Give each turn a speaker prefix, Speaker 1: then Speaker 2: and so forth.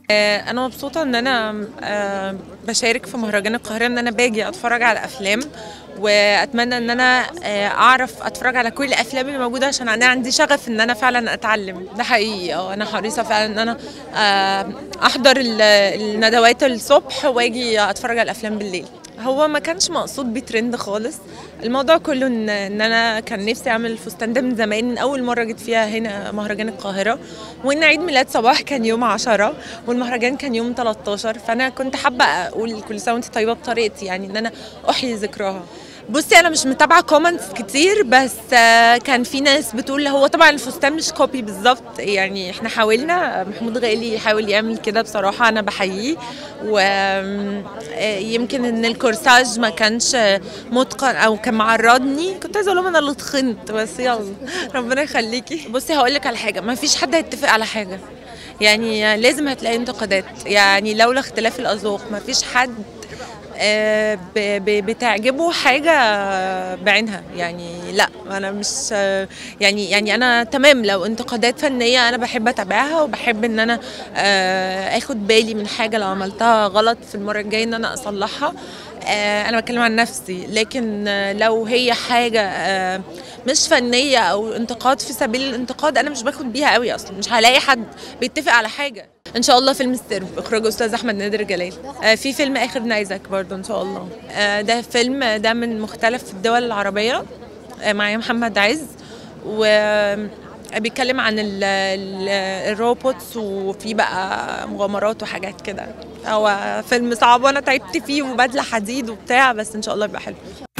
Speaker 1: آه، انا مبسوطه ان انا آه، بشارك في مهرجان القاهره ان انا باجي اتفرج على افلام واتمنى ان انا آه، اعرف اتفرج على كل الافلام اللي موجوده عشان انا عندي شغف ان انا فعلا اتعلم ده حقيقي اه انا حريصه فعلا ان انا آه، احضر ال- الندوات الصبح واجي اتفرج على الافلام بالليل هو ما كانش مقصود بيه ترند خالص الموضوع كله ان ان انا كان نفسي اعمل الفستان ده من زمان من اول مره جيت فيها هنا مهرجان القاهره وان عيد ميلاد صباح كان يوم 10 والمهرجان كان يوم 13 فانا كنت حابه اقول كل سنه وانت طيبه بطريقتي يعني ان انا احيي ذكراها بصي انا مش متابعه كومنتس كتير بس آه، كان في ناس بتقول هو طبعا الفستان مش كوبي بالظبط يعني احنا حاولنا محمود غالي يحاول يعمل كده بصراحه انا بحييه ويمكن ان الكورساج ما كانش متقن او كان معرضني كنت عايزه اقول لهم انا اللي اتخنت بس يلا ربنا يخليكي بصي هقول لك على حاجه ما فيش حد هيتفق على حاجه يعني لازم هتلاقي انتقادات يعني لولا اختلاف الاذواق ما فيش حد آه، ب- ب- بتعجبه حاجه بعينها يعني لا انا مش آه، يعني يعني انا تمام لو انتقادات فنيه انا بحب اتابعها وبحب ان انا آه، اخد بالي من حاجه لو عملتها غلط في المره الجايه ان انا اصلحها آه، انا بتكلم عن نفسي لكن آه، لو هي حاجه آه، مش فنيه او انتقاد في سبيل الانتقاد انا مش باخد بيها قوي اصلا مش هلاقي حد بيتفق على حاجه ان شاء الله فيلم السرب اخراج استاذ احمد نادر جلال آه، في فيلم اخر نيزك برضو ان شاء الله آه، ده فيلم ده من مختلف الدول العربيه آه، معايا محمد عز و بيتكلم عن ال- ال- الروبوتس وفي بقى مغامرات وحاجات كده هو فيلم صعب وانا تعبت فيه وبدله حديد وبتاع بس ان شاء الله يبقى حلو